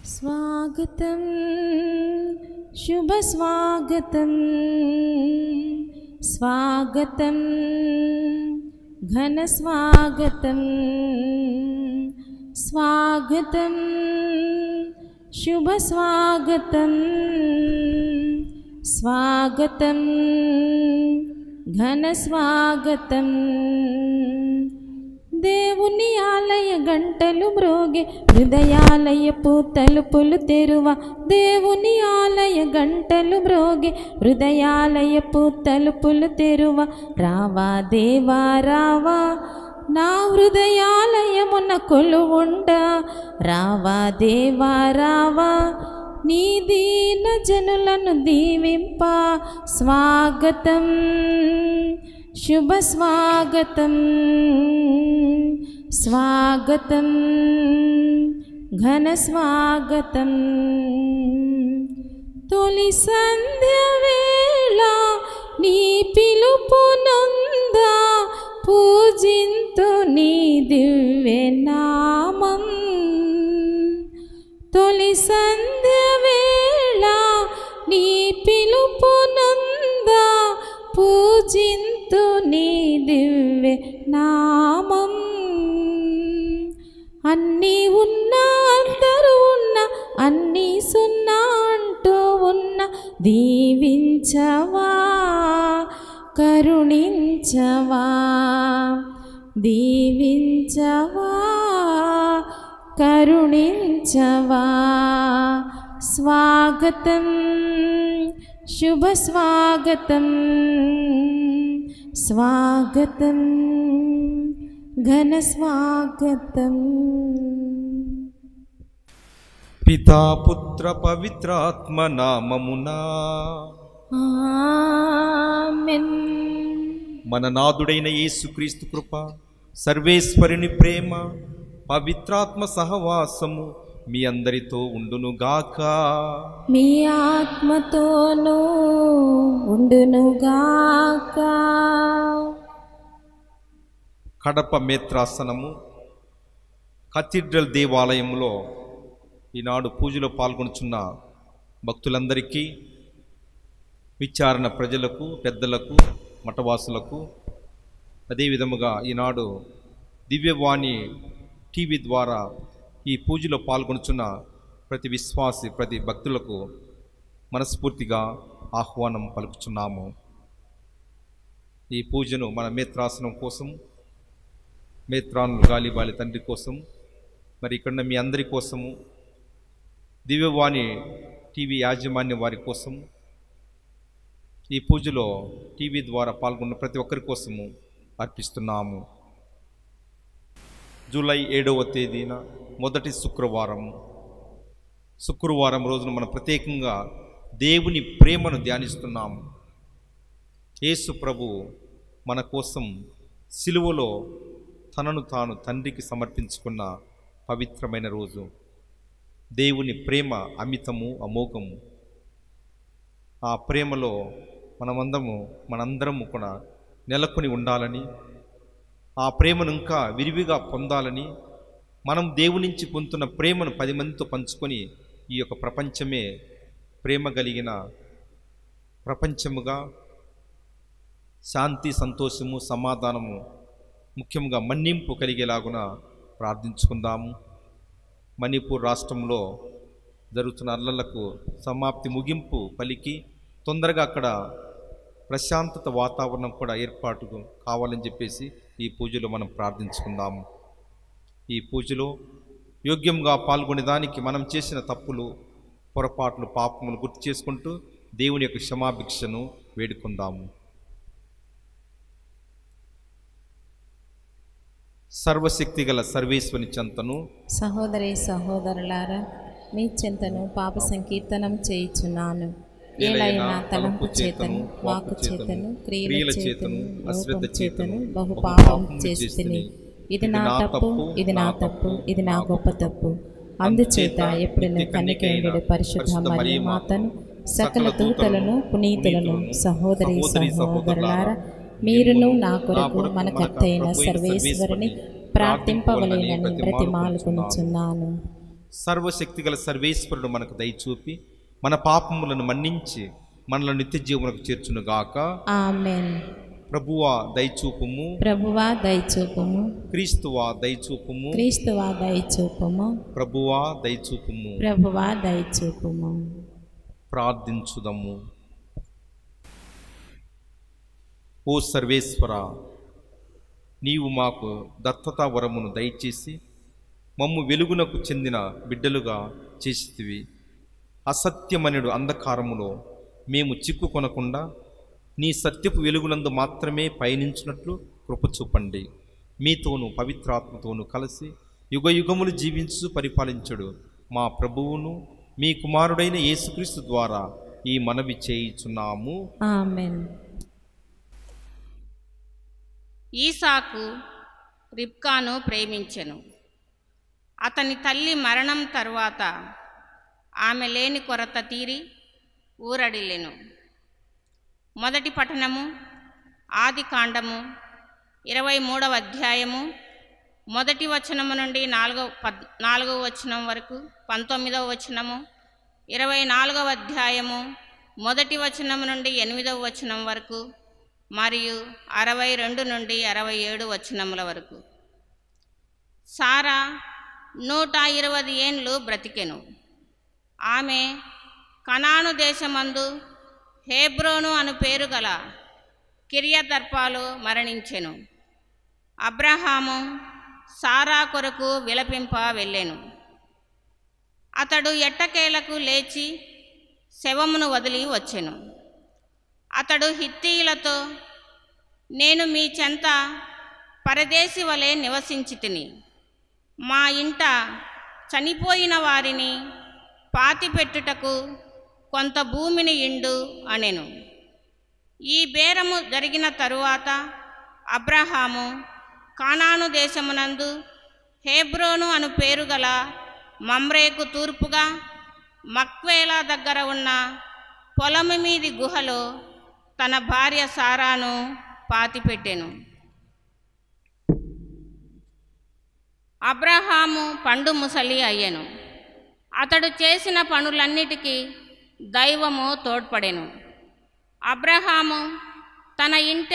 स्वागतं शुभस्वागतं स्वागतं घनस्वागतं स्वागतं शुभस्वागतं स्वागतं ఘనస్వాగతం దేవుని ఆలయ గంటలు మ్రోగే హృదయాలయపు తలుపులు తెరువ దేవుని ఆలయ గంటలు మ్రోగే హృదయాలయపు తలుపులు తెరువ రావా దేవా రావా నా హృదయాలయమున కొలువుండ రావా దేవా రావా నీ దీన జనులను దీవింప స్వాగతం శుభ స్వాగతం స్వాగతం ఘన స్వాగతం తొలి సంధ్య వేళ నీ పిలుపునందా పూజింతు నీ దివ్య నామం తొలి సంధ్య వేళ నీ పిలుపునందా పూజింతు నీ దివ్య నామం అన్నీ ఉన్నా అందరూ ఉన్న అన్నీ సున్నా అంటూ ఉన్న దీవించవా కరుణించవా దీవించవా కరుణించవా స్వాగతం శుభ స్వాగతం స్వాగతం ఘన స్వాగతం పితా పుత్ర పవిత్రాత్మ నామమునా ఆమెన్ మన నాదుడైన యేసుక్రీస్తు కృప సర్వేశ్వరుని ప్రేమ పవిత్రాత్మ సహవాసము మీ అందరితో ఉండునుగాక మీ ఆత్మతోనూ ఉండునుగాక కడప మేత్రాసనము కథీడ్రల్ దేవాలయంలో ఈనాడు పూజలో పాల్గొనుచున్న భక్తులందరికీ విచారణ ప్రజలకు పెద్దలకు మఠవాసులకు అదేవిధముగా ఈనాడు దివ్యవాణి టీవీ ద్వారా ఈ పూజలో పాల్గొనుచున్న ప్రతి విశ్వాసి ప్రతి భక్తులకు మనస్ఫూర్తిగా ఆహ్వానం పలుకుచున్నాము ఈ పూజను మన మేత్రాసనం కోసం మేత్రానులు గాలిబాలి తండ్రి కోసం మరి ఇక్కడ మీ అందరి కోసము దివ్యవాణి టీవీ యాజమాన్యం వారి కోసం ఈ పూజలో టీవీ ద్వారా పాల్గొన్న ప్రతి ఒక్కరి కోసము అర్పిస్తున్నాము జూలై ఏడవ తేదీన మొదటి శుక్రవారం శుక్రవారం రోజున మనం ప్రత్యేకంగా దేవుని ప్రేమను ధ్యానిస్తున్నాము యేసు ప్రభు మన కోసం సిలువలో తనను తాను తండ్రికి సమర్పించుకున్న పవిత్రమైన రోజు దేవుని ప్రేమ అమితము అమోఘము ఆ ప్రేమలో మనమందము మనందరము కూడా నెలకొని ఉండాలని ఆ ప్రేమను ఇంకా విరివిగా పొందాలని మనం దేవుని నుంచి పొందుతున్న ప్రేమను పది మందితో పంచుకొని ఈ యొక్క ప్రపంచమే ప్రేమ కలిగిన ప్రపంచముగా శాంతి సంతోషము సమాధానము ముఖ్యంగా మన్నింపు కలిగేలాగున ప్రార్థించుకుందాము మణిపూర్ రాష్ట్రంలో జరుగుతున్న అల్లలకు సమాప్తి ముగింపు పలికి తొందరగా అక్కడ ప్రశాంతత వాతావరణం కూడా ఏర్పాటు కావాలని చెప్పేసి ఈ పూజలో మనం ప్రార్థించుకుందాము ఈ పూజలో యోగ్యంగా పాల్గొనేదానికి మనం చేసిన తప్పులు పొరపాట్లు పాపములు గుర్తు చేసుకుంటూ దేవుని యొక్క క్షమాభిక్షను వేడుకుందాము సర్వశక్తి గల సర్వేశ్వని చెంతను సహోదరి సహోదరులారా మీ చింతను పాప సంకీర్తనం చేయుచున్నాను ఏలైనా తలంపు చేతను వాకు చేతను క్రియల చేతను అశ్రద్ధ చేతను బహు పాపం చేస్తుని ఇది నా తప్పు ఇది నా తప్పు ఇది నా గొప్ప తప్పు అందుచేత ఎప్పుడు కన్నికైండు పరిశుద్ధ మరియు మాతను సకల దూతలను పునీతులను సహోదరి సహోదరులారా మీరును నా కొరకు మన కర్తైన సర్వేశ్వరుని ప్రార్థింపవలేనని బ్రతిమాలుకొనుచున్నాను సర్వశక్తిగల సర్వేశ్వరుడు మనకు దయచూపి మన పాపములను మన్నించి మనలో నిత్య జీవనకు చేర్చునుగాక ఆమెన్ ప్రభువా దయచూపుము ప్రభువా దయచూపుము క్రీస్తువా దయచూపుము క్రీస్తువా దయచూపుము ప్రభువా దయచూపుము ప్రభువా దయచూపుము ప్రార్థించుదము ఓ సర్వేశ్వర నీవు మాకు దత్తత వరమును దయచేసి మమ్ము వెలుగునకు చెందిన బిడ్డలుగా చేసితివి అసత్యమనుడు అంధకారములో మేము చిక్కుకొనకుండా నీ సత్యపు వెలుగునందు మాత్రమే పయనించినట్లు కృప చూపండి మీతోను పవిత్రాత్మతోను కలిసి యుగ యుగములు జీవించు పరిపాలించడు మా ప్రభువును మీ కుమారుడైన యేసుక్రీస్తు ద్వారా ఈ మనవి చేయుచున్నాము ఆమెన్ ఈసాకు రిబ్కాను ప్రేమించెను అతని తల్లి మరణం తరువాత ఆమె లేని కొరత తీరి ఊరడిల్లెను మొదటి పఠనము ఆది కాండము ఇరవై మూడవ అధ్యాయము మొదటి వచనము నుండి నాలుగవ పద్ నాలుగవ వచనం వరకు పంతొమ్మిదవ వచనము ఇరవై నాలుగవ అధ్యాయము మొదటి వచనం నుండి ఎనిమిదవ వచనం వరకు మరియు అరవై రెండు నుండి అరవై ఏడు వచనముల వరకు సారా నూట ఇరవై ఏండ్లు బ్రతికెను ఆమె కనాను దేశమందు హేబ్రోను అను పేరు గల కిరియదర్పాలు మరణించెను అబ్రహాము సారా కొరకు విలపింప వెళ్ళెను అతడు ఎట్టకేలకు లేచి శవమును వదిలి వచ్చెను అతడు హిత్తీయులతో నేను మీ చెంత పరదేశి వలె నివసించి తిని మా ఇంట చనిపోయిన వారిని పాతిపెట్టుటకు కొంత భూమిని ఇండు అనెను ఈ బేరము జరిగిన తరువాత అబ్రహాము కానాను దేశమునందు హేబ్రోను అను పేరు గల మమ్రేకు తూర్పుగా మక్వేలా దగ్గర ఉన్న పొలము మీది గుహలో తన భార్య సారాను పాతిపెట్టెను అబ్రహాము పండు ముసలి అయ్యెను అతడు చేసిన పనులన్నిటికీ దైవము తోడ్పడెను అబ్రహాము తన ఇంట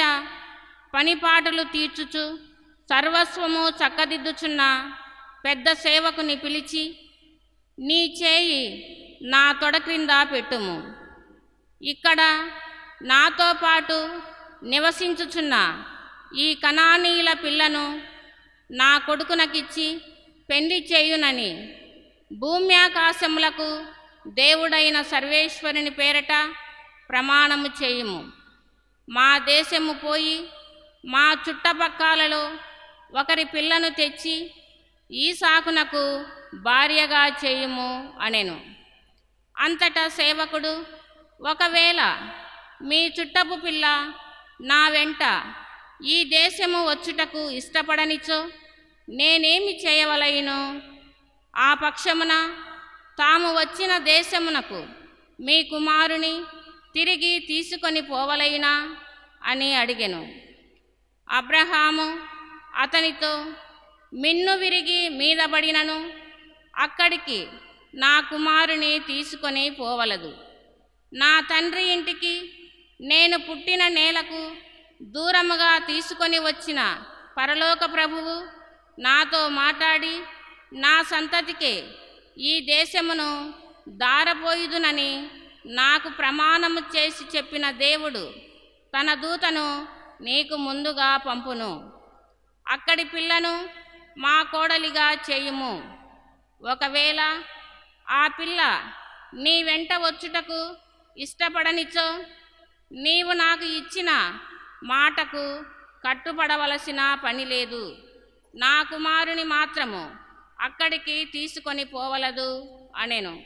పనిపాటలు తీర్చుచు సర్వస్వము చక్కదిద్దుచున్న పెద్ద సేవకుని పిలిచి నీ చేయి నా తొడ క్రింద పెట్టుము ఇక్కడ నాతో పాటు నివసించుచున్న ఈ కనానీయుల పిల్లను నా కొడుకునకిచ్చి పెళ్లి చేయునని భూమ్యాకాశములకు దేవుడైన సర్వేశ్వరుని పేరట ప్రమాణము చేయుము మా దేశము పోయి మా చుట్టపక్కలలో ఒకరి పిల్లను తెచ్చి ఈ సాకునకు భార్యగా చేయుము అనెను అంతటా సేవకుడు ఒకవేళ మీ చుట్టపు పిల్ల నా వెంట ఈ దేశము వచ్చుటకు ఇష్టపడనిచో నేనేమి చేయవలయును ఆ పక్షమున తాము వచ్చిన దేశమునకు మీ కుమారుని తిరిగి తీసుకొని పోవలైనా అని అడిగెను అబ్రహాము అతనితో మిన్ను విరిగి మీదబడినను అక్కడికి నా కుమారుని తీసుకొని పోవలదు నా తండ్రి ఇంటికి నేను పుట్టిన నేలకు దూరముగా తీసుకొని వచ్చిన పరలోక ప్రభువు నాతో మాట్లాడి నా సంతతికే ఈ దేశమును దారపోయుదునని నాకు ప్రమాణము చేసి చెప్పిన దేవుడు తన దూతను నీకు ముందుగా పంపును అక్కడి పిల్లను మా కోడలిగా చేయుము ఒకవేళ ఆ పిల్ల నీ వెంట వచ్చుటకు ఇష్టపడనిచో నీవు నాకు ఇచ్చిన మాటకు కట్టుపడవలసిన పని లేదు నా కుమారుని మాత్రము అక్కడికి తీసుకొని పోవలదు అనెను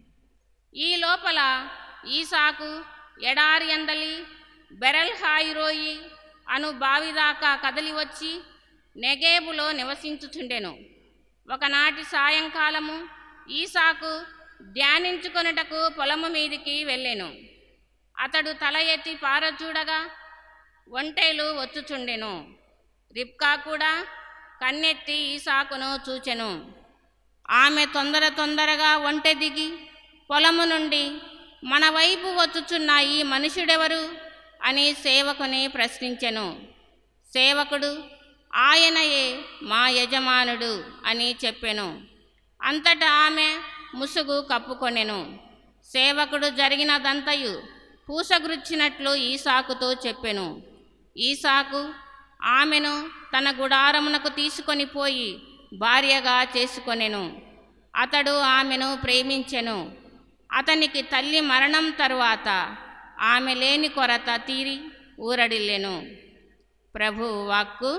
ఈ లోపల ఈసాకు ఎడారి అందలి బెరల్ హాయిరోయి అను బావిదాకా కదలి వచ్చి నెగేబులో నివసించుచుండెను ఒకనాటి సాయంకాలము ఈసాకు ధ్యానించుకొనుటకు పొలము మీదికి వెళ్ళెను అతడు తల ఎత్తి పారచూడగా ఒంటేలు వచ్చుచుండెను రిబ్కా కూడా కన్నెత్తి ఈసాకును చూచెను ఆమె తొందర తొందరగా ఒంటె దిగి పొలము నుండి మన వైపు వచ్చుచున్న ఈ మనుషుడెవరు అని సేవకుని ప్రశ్నించెను సేవకుడు ఆయనయే మా యజమానుడు అని చెప్పెను అంతటా ఆమె ముసుగు కప్పుకొనెను సేవకుడు జరిగినదంతయు పూసగుచ్చినట్లు ఈసాకుతో చెప్పెను ఈసాకు ఆమెను తన గుడారమునకు తీసుకొని పోయి భార్యగా చేసుకొనెను అతడు ఆమెను ప్రేమించెను అతనికి తల్లి మరణం తరువాత ఆమె లేని కొరత తీరి ఊరడిల్లెను ప్రభు వాక్కు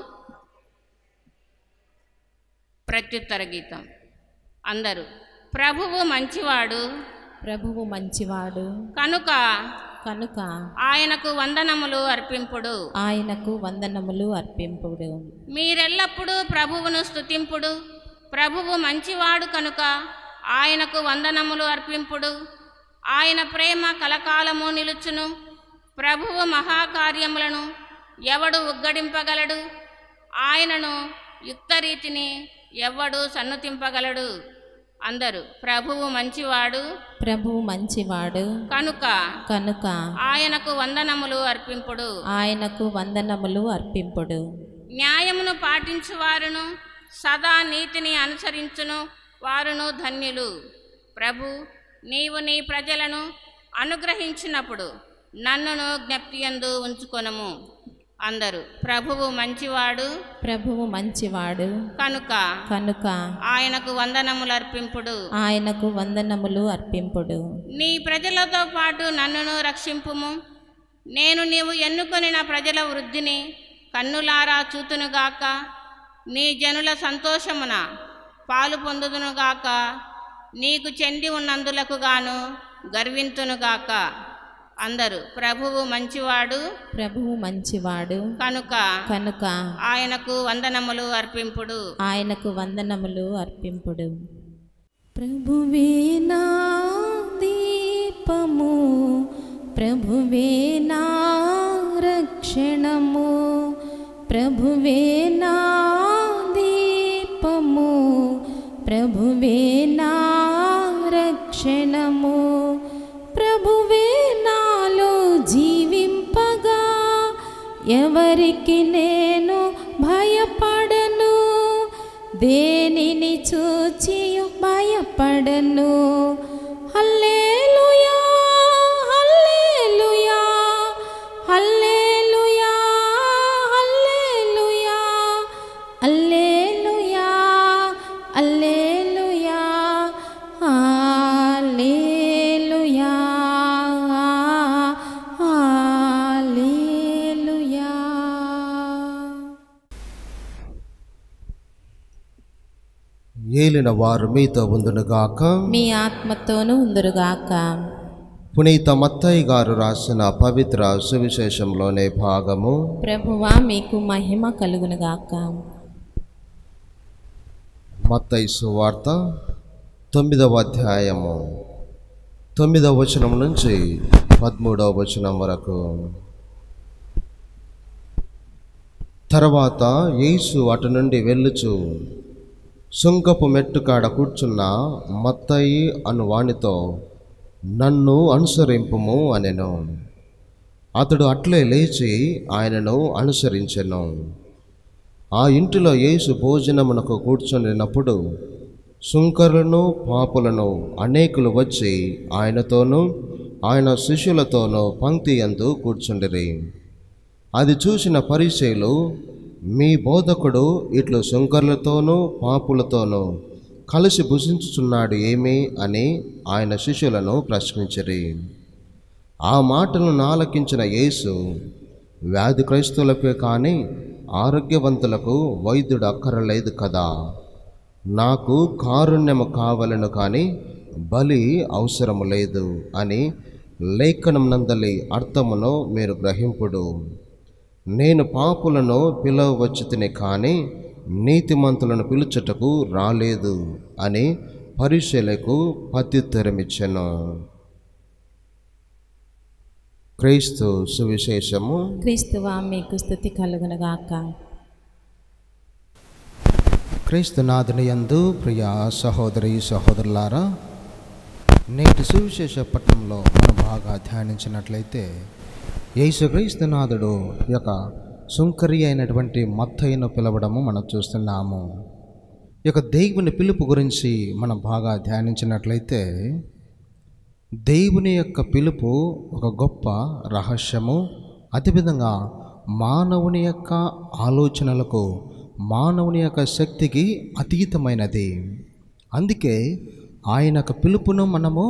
ప్రత్యుత్తర గీతం అందరూ ప్రభువు మంచివాడు ప్రభువు మంచివాడు కనుక కనుక ఆయనకు వందనములు అర్పింపుడు ఆయనకు వందనములు అర్పింపుడు మీరెల్లప్పుడూ ప్రభువును స్తుతింపుడు ప్రభువు మంచివాడు కనుక ఆయనకు వందనములు అర్పింపుడు ఆయన ప్రేమ కలకాలము నిలుచును ప్రభువు మహాకార్యములను ఎవడు ఉగ్గడింపగలడు ఆయనను యుక్తరీతిని ఎవడు సన్నుతింపగలడు అందరూ ప్రభువు మంచివాడు ప్రభువు మంచివాడు కనుక కనుక ఆయనకు వందనములు అర్పింపుడు ఆయనకు వందనములు అర్పింపుడు న్యాయమును పాటించువారును సదా నీతిని అనుసరించును వారును ధన్యులు ప్రభు నీవు నీ ప్రజలను అనుగ్రహించినప్పుడు నన్నును జ్ఞప్తియందు ఉంచుకొనము అందరూ ప్రభువు మంచివాడు ప్రభువు మంచివాడు కనుక కనుక ఆయనకు వందనములు అర్పింపుడు ఆయనకు వందనములు అర్పింపుడు నీ ప్రజలతో పాటు నన్నును రక్షింపుము నేను నీవు ఎన్నుకొనిన ప్రజల వృద్ధిని కన్నులారా చూతునుగాక నీ జనుల సంతోషమున పాలు పొందుదునుగాక నీకు చెంది ఉన్నందులకు గాను గర్వింతునుగాక అందరూ ప్రభువు మంచివాడు ప్రభువు మంచివాడు కనుక కనుక ఆయనకు వందనములు అర్పింపుడు ఆయనకు వందనములు అర్పింపుడు ప్రభువే నా దీపము ప్రభువే నా రక్షణము ప్రభువే నా దీపము ప్రభువే నా రక్షణము ప్రభువే నాలో జీవింపగా ఎవరికి నేను భయపడను దేనిని చూచి భయపడను hallelujah hallelujah hallelujah hallelujah hallelujah hallelujah hallelujah hallelujah ఏలిన వారు మీతో ఉందునుగాక మీ ఆత్మతోనూ ఉందురుగాక పునీత మత్తయ్య గారు రాసిన పవిత్ర సువిశేషంలోనే భాగము ప్రభువా మీకు మహిమ కలుగునుగాక మత్తయి సువార్త తొమ్మిదవ అధ్యాయము తొమ్మిదవ వచనం నుంచి పదమూడవ వచనం వరకు తర్వాత యేసు అటు నుండి వెళ్ళుచు సుంకపు మెట్టు కాడ కూర్చున్న మత్తయి అను వానితో నన్ను అనుసరింపుము అనెను అతడు అట్లే లేచి ఆయనను అనుసరించెను ఆ ఇంటిలో యేసు భోజనమునకు కూర్చునినప్పుడు సుంకరులను పాపులను అనేకులు వచ్చి ఆయనతోనూ ఆయన శిష్యులతోనూ పంక్తి యందు కూర్చుండిరి అది చూసిన పరిచయులు మీ బోధకుడు ఇట్లు శంకర్లతోనూ పాపులతోనూ కలిసి భుజించుచున్నాడు ఏమి అని ఆయన శిష్యులను ప్రశ్నించిరి ఆ మాటలను నాలకించిన యేసు వ్యాధి క్రైస్తవులకే కానీ ఆరోగ్యవంతులకు వైద్యుడు అక్కరలేదు కదా నాకు కారుణ్యము కావలను కానీ బలి అవసరము లేదు అని లేఖనం నందలి అర్థమును మీరు గ్రహింపుడు నేను పాపులను పిలవవచ్చు తిని కానీ నీతిమంతులను పిలుచుటకు రాలేదు అని పరిశీలకు ప్రత్యుత్తరమిచ్చెను క్రీస్తు సువిశేషము క్రీస్తువా మీకు స్థుతి కలుగునుగాక క్రీస్తునాథుని యందు ప్రియ సహోదరి సహోదరులారా నేటి సువిశేష పట్టణంలో మనం బాగా ధ్యానించినట్లయితే యేసుక్రీస్తునాథుడు ఈ యొక్క సుంకరి అయినటువంటి మత్తయ్యను పిలవడము మనం చూస్తున్నాము ఈ యొక్క దేవుని పిలుపు గురించి మనం బాగా ధ్యానించినట్లయితే దేవుని యొక్క పిలుపు ఒక గొప్ప రహస్యము అదేవిధంగా మానవుని యొక్క ఆలోచనలకు మానవుని యొక్క శక్తికి అతీతమైనది అందుకే ఆయన యొక్క పిలుపును మనము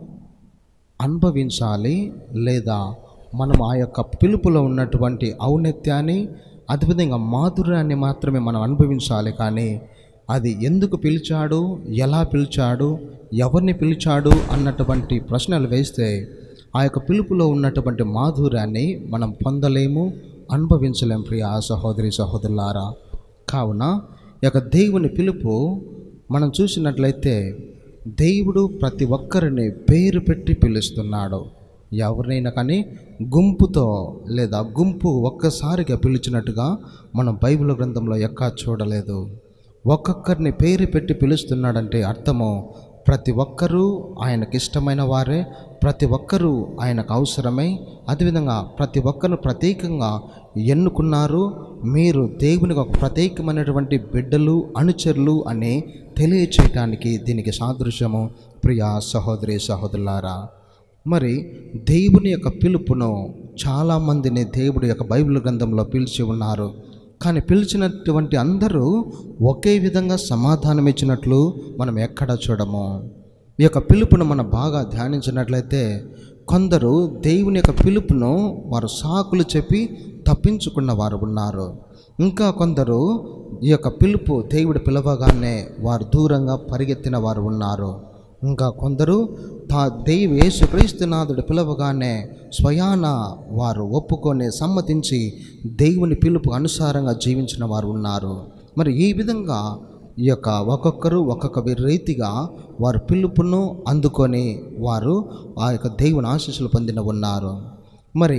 అనుభవించాలి లేదా మనం ఆ యొక్క పిలుపులో ఉన్నటువంటి ఔన్నత్యాన్ని అదేవిధంగా మాధుర్యాన్ని మాత్రమే మనం అనుభవించాలి కానీ అది ఎందుకు పిలిచాడు ఎలా పిలిచాడు ఎవరిని పిలిచాడు అన్నటువంటి ప్రశ్నలు వేస్తే ఆ యొక్క పిలుపులో ఉన్నటువంటి మాధుర్యాన్ని మనం పొందలేము అనుభవించలేం ప్రియ సహోదరి సహోదరులారా కావున ఈ యొక్క దేవుని పిలుపు మనం చూసినట్లయితే దేవుడు ప్రతి ఒక్కరిని పేరు పెట్టి పిలుస్తున్నాడు ఎవరినైనా కానీ గుంపుతో లేదా గుంపు ఒక్కసారిగా పిలిచినట్టుగా మనం బైబిల్ గ్రంథంలో ఎక్కా చూడలేదు ఒక్కొక్కరిని పేరు పెట్టి పిలుస్తున్నాడంటే అర్థము ప్రతి ఒక్కరూ ఆయనకి ఇష్టమైన వారే ప్రతి ఒక్కరూ ఆయనకు అవసరమై అదేవిధంగా ప్రతి ఒక్కరు ప్రత్యేకంగా ఎన్నుకున్నారు మీరు దేవునికి ఒక ప్రత్యేకమైనటువంటి బిడ్డలు అనుచరులు అని తెలియచేయటానికి దీనికి సాదృశ్యము ప్రియా సహోదరి సహోదరులారా మరి దేవుని యొక్క పిలుపును చాలామందిని దేవుడి యొక్క బైబిల్ గ్రంథంలో పిలిచి ఉన్నారు కానీ పిలిచినటువంటి అందరూ ఒకే విధంగా సమాధానం ఇచ్చినట్లు మనం ఎక్కడ చూడము ఈ యొక్క పిలుపును మనం బాగా ధ్యానించినట్లయితే కొందరు దేవుని యొక్క పిలుపును వారు సాకులు చెప్పి తప్పించుకున్న వారు ఉన్నారు ఇంకా కొందరు ఈ యొక్క పిలుపు దేవుడు పిలవగానే వారు దూరంగా పరిగెత్తిన వారు ఉన్నారు ఇంకా కొందరు తా దైవ యేసుక్రీస్తునాథుడు పిలవగానే స్వయాన వారు ఒప్పుకొని సమ్మతించి దేవుని పిలుపు అనుసారంగా జీవించిన వారు ఉన్నారు మరి ఈ విధంగా ఈ యొక్క ఒక్కొక్కరు ఒక్కొక్క రీతిగా వారు పిలుపును అందుకొని వారు ఆ యొక్క దేవుని ఆశీస్సులు పొందిన ఉన్నారు మరి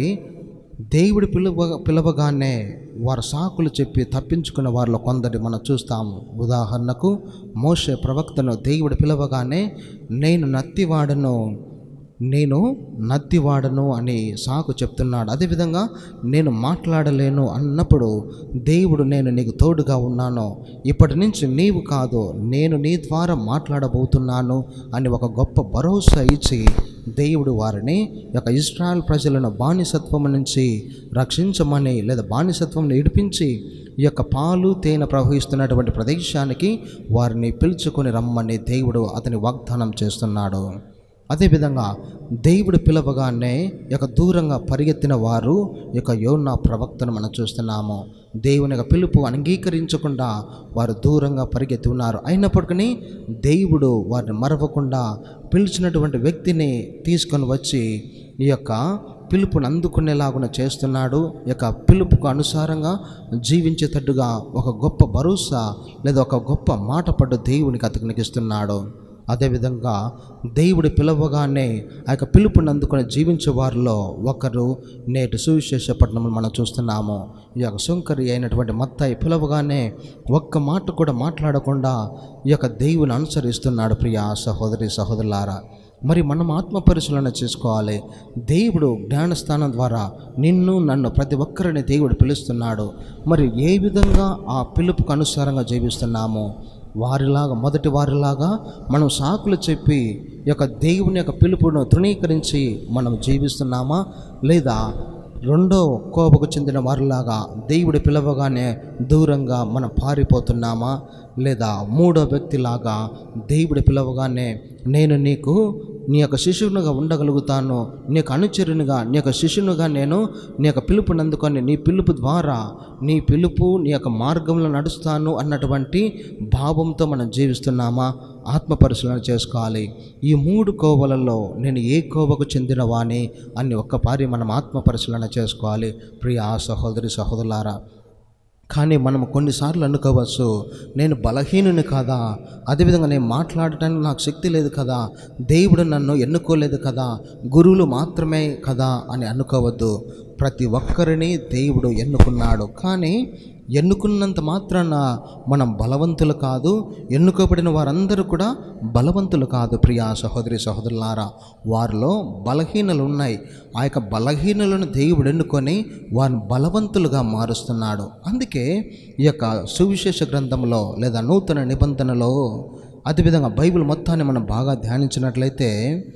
దేవుడు పిలువ పిలవగానే వారు సాకులు చెప్పి తప్పించుకున్న వారిలో కొందరి మనం చూస్తాము ఉదాహరణకు మోషే ప్రవక్తను దేవుడు పిలవగానే నేను నత్తివాడను నేను నత్తివాడను అని సాకు చెప్తున్నాడు అదేవిధంగా నేను మాట్లాడలేను అన్నప్పుడు దేవుడు నేను నీకు తోడుగా ఉన్నాను ఇప్పటి నుంచి నీవు కాదు నేను నీ ద్వారా మాట్లాడబోతున్నాను అని ఒక గొప్ప భరోసా ఇచ్చి దేవుడు వారిని యొక్క ఇస్రాయల్ ప్రజలను బానిసత్వం నుంచి రక్షించమని లేదా బానిసత్వం ఇడిపించి ఈ యొక్క పాలు తేనె ప్రవహిస్తున్నటువంటి ప్రదేశానికి వారిని పిలుచుకొని రమ్మని దేవుడు అతని వాగ్దానం చేస్తున్నాడు అదేవిధంగా దేవుడు పిలవగానే ఈ యొక్క దూరంగా పరిగెత్తిన వారు ఈ యొక్క యోనా ప్రవక్తను మనం చూస్తున్నాము దేవుని యొక్క పిలుపు అంగీకరించకుండా వారు దూరంగా పరిగెత్తి ఉన్నారు అయినప్పటికీ దేవుడు వారిని మరవకుండా పిలిచినటువంటి వ్యక్తిని తీసుకొని వచ్చి ఈ యొక్క పిలుపుని అందుకునేలాగున చేస్తున్నాడు ఈ యొక్క పిలుపుకు అనుసారంగా జీవించేటట్టుగా ఒక గొప్ప భరోసా లేదా ఒక గొప్ప మాట పడ్డ దేవునికి అతనికి ఇస్తున్నాడు అదేవిధంగా దేవుడు పిలవగానే ఆ యొక్క పిలుపుని అందుకొని జీవించే వారిలో ఒకరు నేటి సువిశేష పట్టణంలో మనం చూస్తున్నాము ఈ యొక్క సుంకరి అయినటువంటి మత్తాయి పిలవగానే ఒక్క మాట కూడా మాట్లాడకుండా ఈ యొక్క దేవుని అనుసరిస్తున్నాడు ప్రియ సహోదరి సహోదరులారా మరి మనం ఆత్మ పరిశీలన చేసుకోవాలి దేవుడు జ్ఞానస్థానం ద్వారా నిన్ను నన్ను ప్రతి ఒక్కరిని దేవుడు పిలుస్తున్నాడు మరి ఏ విధంగా ఆ పిలుపుకు అనుసారంగా జీవిస్తున్నాము వారిలాగా మొదటి వారిలాగా మనం సాకులు చెప్పి ఈ యొక్క దేవుని యొక్క పిలుపును తృణీకరించి మనం జీవిస్తున్నామా లేదా రెండో కోపకు చెందిన వారిలాగా దేవుడు పిలవగానే దూరంగా మనం పారిపోతున్నామా లేదా మూడో వ్యక్తిలాగా దేవుడు పిలవగానే నేను నీకు నీ యొక్క శిష్యునిగా ఉండగలుగుతాను నీ యొక్క అనుచరునిగా నీ యొక్క శిష్యునిగా నేను నీ యొక్క పిలుపుని అందుకొని నీ పిలుపు ద్వారా నీ పిలుపు నీ యొక్క మార్గంలో నడుస్తాను అన్నటువంటి భావంతో మనం జీవిస్తున్నామా ఆత్మ పరిశీలన చేసుకోవాలి ఈ మూడు కోవలలో నేను ఏ కోవకు చెందిన వాణి అని ఒక్కపారి మనం ఆత్మ పరిశీలన చేసుకోవాలి ప్రియ సహోదరి సహోదరులారా కానీ మనం కొన్నిసార్లు అనుకోవచ్చు నేను బలహీనుని కదా అదేవిధంగా నేను మాట్లాడటానికి నాకు శక్తి లేదు కదా దేవుడు నన్ను ఎన్నుకోలేదు కదా గురువులు మాత్రమే కదా అని అనుకోవద్దు ప్రతి ఒక్కరిని దేవుడు ఎన్నుకున్నాడు కానీ ఎన్నుకున్నంత మాత్రాన మనం బలవంతులు కాదు ఎన్నుకోబడిన వారందరూ కూడా బలవంతులు కాదు ప్రియా సహోదరి సహోదరులారా వారిలో బలహీనలు ఉన్నాయి ఆ యొక్క బలహీనలను దేవుడు ఎన్నుకొని వారిని బలవంతులుగా మారుస్తున్నాడు అందుకే ఈ యొక్క సువిశేష గ్రంథంలో లేదా నూతన నిబంధనలో అదేవిధంగా బైబిల్ మొత్తాన్ని మనం బాగా ధ్యానించినట్లయితే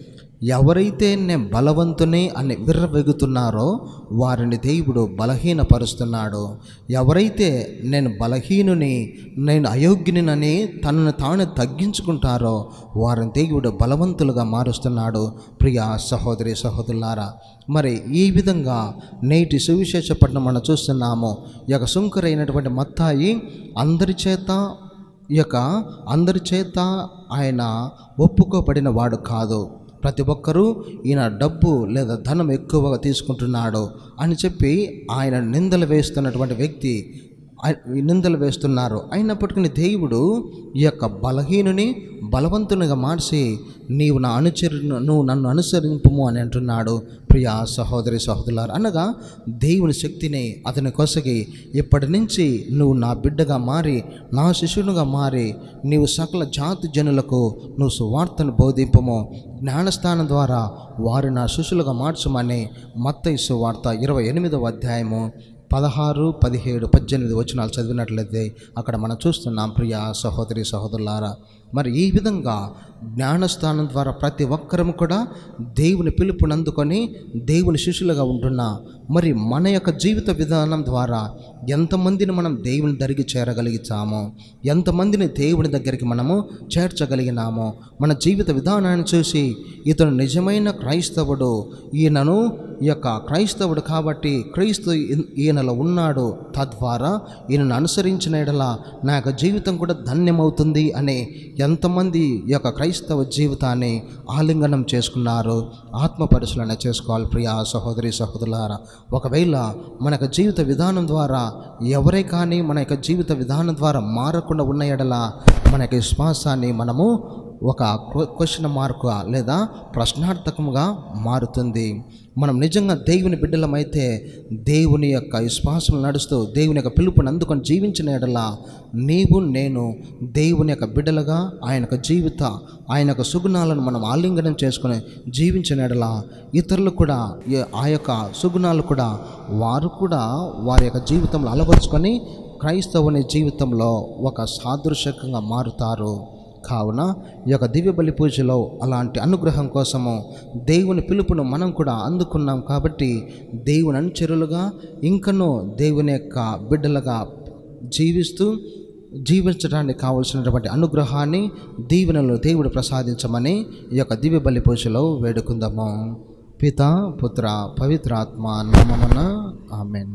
ఎవరైతే నేను బలవంతుని అని విర్రవెగుతున్నారో వారిని దేవుడు బలహీనపరుస్తున్నాడు ఎవరైతే నేను బలహీనుని నేను అయోగ్యునినని తనను తాను తగ్గించుకుంటారో వారిని దేవుడు బలవంతులుగా మారుస్తున్నాడు ప్రియ సహోదరి సహోదరులారా మరి ఈ విధంగా నేటి సువిశేష పట్టణం మనం చూస్తున్నాము ఈ యొక్క సుంకరైనటువంటి మత్తాయి అందరి చేత ఈ యొక్క అందరి చేత ఆయన ఒప్పుకోబడిన వాడు కాదు ప్రతి ఒక్కరూ ఈయన డబ్బు లేదా ధనం ఎక్కువగా తీసుకుంటున్నాడు అని చెప్పి ఆయన నిందలు వేస్తున్నటువంటి వ్యక్తి ఆయ- నిందలు వేస్తున్నారు అయినప్పటికీ దేవుడు ఈ యొక్క బలహీనుని బలవంతునిగా మార్చి నీవు నా అనుచరు నువ్వు నన్ను అనుసరింపుము అని అంటున్నాడు ప్రియా సహోదరి సహోదరులారు అనగా దేవుని శక్తిని అతని కొసగి ఇప్పటి నుంచి నువ్వు నా బిడ్డగా మారి నా శిష్యునిగా మారి నీవు సకల జాతి జనులకు నువ్వు సువార్తను బోధింపము జ్ఞానస్థానం ద్వారా వారి నా శిష్యులుగా మార్చమని మత్తయి సువార్త ఇరవై ఎనిమిదవ అధ్యాయము పదహారు పదిహేడు పద్దెనిమిది వచనాలు చదివినట్లయితే అక్కడ మనం చూస్తున్నాం ప్రియ సహోదరి సహోదరులారా మరి ఈ విధంగా జ్ఞానస్థానం ద్వారా ప్రతి ఒక్కరము కూడా దేవుని పిలుపుని అందుకొని దేవుని శిష్యులుగా ఉంటున్నా మరి మన యొక్క జీవిత విధానం ద్వారా ఎంతమందిని మనం దేవుని దగ్గరికి చేరగలుగుతామో ఎంతమందిని దేవుని దగ్గరికి మనము చేర్చగలిగినామో మన జీవిత విధానాన్ని చూసి ఇతను నిజమైన క్రైస్తవుడు ఈయనను ఈ యొక్క క్రైస్తవుడు కాబట్టి క్రీస్తు ఈ- ఈయనలో ఉన్నాడు తద్వారా ఈయనను అనుసరించిన ఎడల నా యొక్క జీవితం కూడా ధన్యమవుతుంది అనే ఎంతమంది ఈ యొక్క క్రైస్తవ జీవితాన్ని ఆలింగనం చేసుకున్నారు ఆత్మ పరిశీలన చేసుకోవాలి ప్రియా సహోదరి సహోదరులారా ఒకవేళ మన యొక్క జీవిత విధానం ద్వారా ఎవరే కానీ మన యొక్క జీవిత విధానం ద్వారా మారకుండా ఉన్న ఎడల మన యొక్క విశ్వాసాన్ని మనము ఒక క్వశ్చన్ మార్క్ లేదా ప్రశ్నార్థకముగా మారుతుంది మనం నిజంగా దేవుని బిడ్డలమైతే దేవుని యొక్క విశ్వాసం నడుస్తూ దేవుని యొక్క పిలుపుని అందుకొని జీవించిన ఎడల నీవు నేను దేవుని యొక్క బిడ్డలుగా ఆయన యొక్క జీవిత ఆయన యొక్క సుగుణాలను మనం ఆలింగనం చేసుకొని జీవించిన ఎడల ఇతరులు కూడా ఈ- ఆ యొక్క సుగుణాలు కూడా వారు కూడా వారి యొక్క జీవితంలో అలవరుచుకొని క్రైస్తవుని జీవితంలో ఒక సాదృశ్యకంగా మారుతారు కావున ఈ యొక్క దివ్య బలి పూజలో అలాంటి అనుగ్రహం కోసము దేవుని పిలుపును మనం కూడా అందుకున్నాం కాబట్టి దేవుని అనుచరులుగా ఇంకనూ దేవుని యొక్క బిడ్డలుగా జీవిస్తూ జీవించడానికి కావలసినటువంటి అనుగ్రహాన్ని దీవెనలు దేవుడు ప్రసాదించమని ఈ యొక్క దివ్య బలి పూజలో వేడుకుందాము పిత పుత్ర పవిత్రాత్మ నామమున ఆమెన్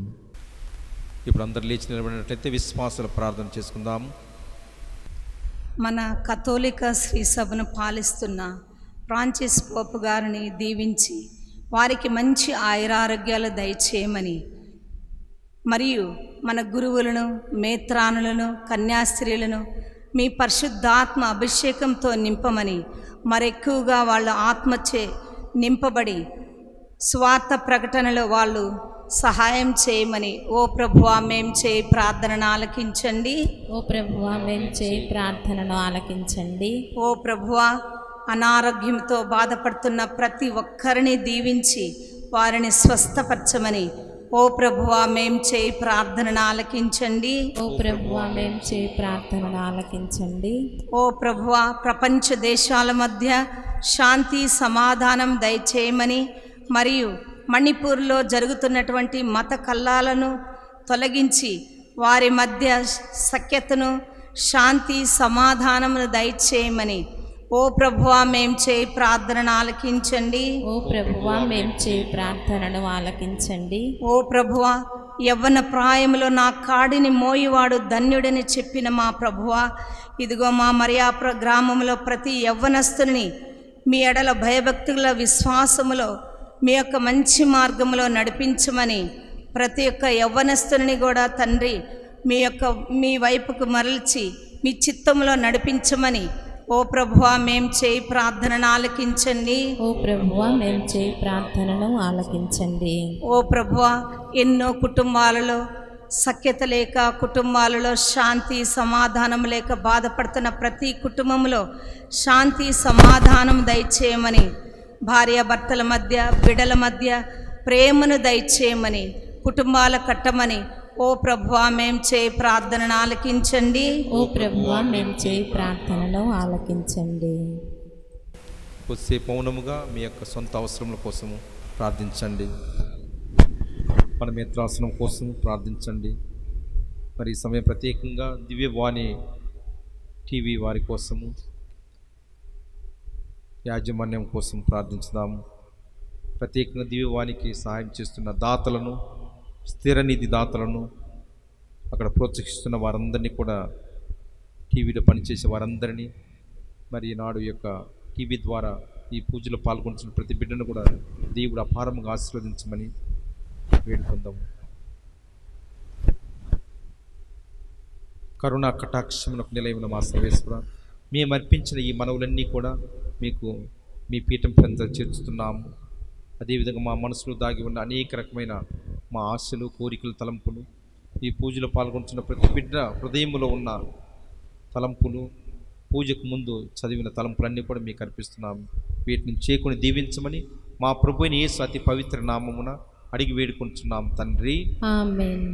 ఇప్పుడు అందరు లేచి నిలబడినట్లయితే విశ్వాసాల ప్రార్థన చేసుకుందాం మన కథోలిక శ్రీ సభను పాలిస్తున్న ఫ్రాన్సిస్ పోపు గారిని దీవించి వారికి మంచి ఆయురారోగ్యాలు దయచేయమని మరియు మన గురువులను మేత్రానులను కన్యాస్త్రీలను మీ పరిశుద్ధాత్మ అభిషేకంతో నింపమని మరెక్కువగా వాళ్ళ ఆత్మచే నింపబడి స్వార్థ ప్రకటనలో వాళ్ళు సహాయం చేయమని ఓ ప్రభువా మేం చేయి ప్రార్థనను ఆలకించండి ఓ ప్రభువా మేము చేయి ప్రార్థనను ఆలకించండి ఓ ప్రభువా అనారోగ్యంతో బాధపడుతున్న ప్రతి ఒక్కరిని దీవించి వారిని స్వస్థపరచమని ఓ ప్రభువా మేం చేయి ప్రార్థనను ఆలకించండి ఓ ప్రభువా మేము చేయి ప్రార్థనను ఆలకించండి ఓ ప్రభువా ప్రపంచ దేశాల మధ్య శాంతి సమాధానం దయచేయమని మరియు మణిపూర్లో జరుగుతున్నటువంటి మత కల్లాలను తొలగించి వారి మధ్య సఖ్యతను శాంతి సమాధానమును దయచేయమని ఓ ప్రభువా మేం చేయి ప్రార్థనను ఆలకించండి ఓ ప్రభువా మేము చేయి ప్రార్థనను ఆలకించండి ఓ ప్రభువా యవ్వన ప్రాయములో నా కాడిని మోయివాడు ధన్యుడని చెప్పిన మా ప్రభువా ఇదిగో మా మరియాపుర గ్రామంలో ప్రతి యవ్వనస్తుని మీ ఎడల భయభక్తుల విశ్వాసములో మీ యొక్క మంచి మార్గంలో నడిపించమని ప్రతి ఒక్క యవ్వనస్తుని కూడా తండ్రి మీ యొక్క మీ వైపుకు మరల్చి మీ చిత్తంలో నడిపించమని ఓ ప్రభువా మేం చేయి ప్రార్థనను ఆలకించండి ఓ ప్రభువా మేము చేయి ప్రార్థనను ఆలకించండి ఓ ప్రభువా ఎన్నో కుటుంబాలలో సఖ్యత లేక కుటుంబాలలో శాంతి సమాధానం లేక బాధపడుతున్న ప్రతి కుటుంబంలో శాంతి సమాధానం దయచేయమని భార్యాభర్తల మధ్య బిడల మధ్య ప్రేమను దయచేయమని కుటుంబాల కట్టమని ఓ ప్రభువా మేం చే ప్రార్థనను ఆలకించండి ఓ ప్రభువా మేము చేయి ప్రార్థనను ఆలకించండి కొద్దిసేపు మౌనముగా మీ యొక్క సొంత అవసరముల కోసము ప్రార్థించండి మన మిత్రాసనం కోసం ప్రార్థించండి మరి ఈ సమయం ప్రత్యేకంగా దివ్యవాణి టీవీ వారి కోసము యాజమాన్యం కోసం ప్రార్థించుదాము ప్రత్యేకంగా దివ్యవాణికి సహాయం చేస్తున్న దాతలను స్థిర నిధి దాతలను అక్కడ ప్రోత్సహిస్తున్న వారందరినీ కూడా టీవీలో పనిచేసే వారందరినీ మరి ఈనాడు ఈ యొక్క టీవీ ద్వారా ఈ పూజలో పాల్గొంటున్న ప్రతి బిడ్డను కూడా దేవుడు అపారంగా ఆశీర్వదించమని వేడుకుందాము కరుణా కటాక్షమునకు నిలయమైన మా సర్వేశ్వర మేము అర్పించిన ఈ మనవులన్నీ కూడా మీకు మీ పీఠం పెంచ చేర్చుతున్నాము అదేవిధంగా మా మనసులో దాగి ఉన్న అనేక రకమైన మా ఆశలు కోరికలు తలంపులు ఈ పూజలో పాల్గొంటున్న ప్రతి బిడ్డ హృదయంలో ఉన్న తలంపులు పూజకు ముందు చదివిన తలంపులన్నీ కూడా మీకు అర్పిస్తున్నాము వీటిని చేకొని దీవించమని మా ప్రభుని యేసు అతి పవిత్ర నామమున అడిగి వేడుకుంటున్నాం తండ్రి ఆమెన్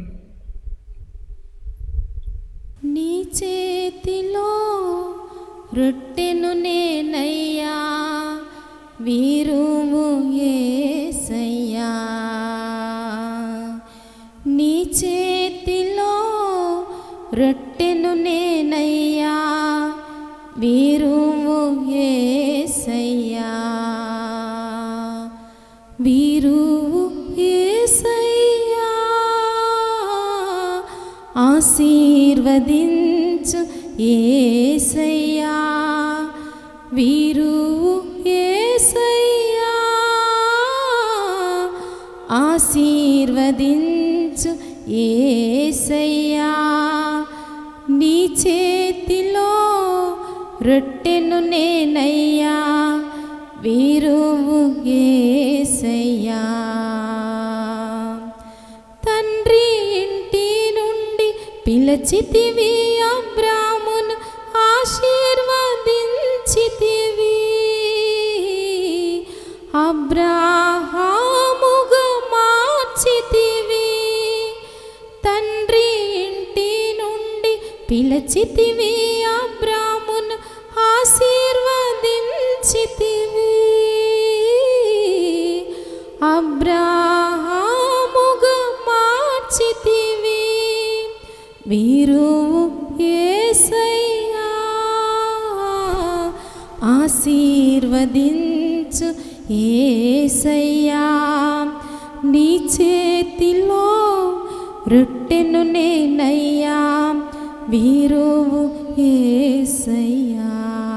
నీ చేతిలో రొట్టెను నేనయ్యా వీరువు ఏసయ్యా నీ చేతిలో రొట్టెను నేనయ్యా వీరువు ఏసయ్యా వీరువు ఏసయ్యా ఆశీర్వదించు ఏసయ్యా వీరువు ఏసయ్యా ఆశీర్వదించు ఏసయ్యా నీ చేతిలో రొట్టెను నేనయ్యా వీరువు ఏసయ్యా తండ్రి ఇంటి నుండి పిలచితివి అబ్రామును ఆశీర్వదించితివి అబ్రాహాముగా మార్చితివి తండ్రి ఇంటి నుండి పిలచితివి అబ్రామును ఆశీర్వదించితివి అబ్రాహాముగా మార్చితివి వీరు ఏసయ్యా ఆశీర్వదించు ఏసయ్యా నీ చేతిలో రొట్టెను నేనయ్యా వీరువు ఏసయ్యా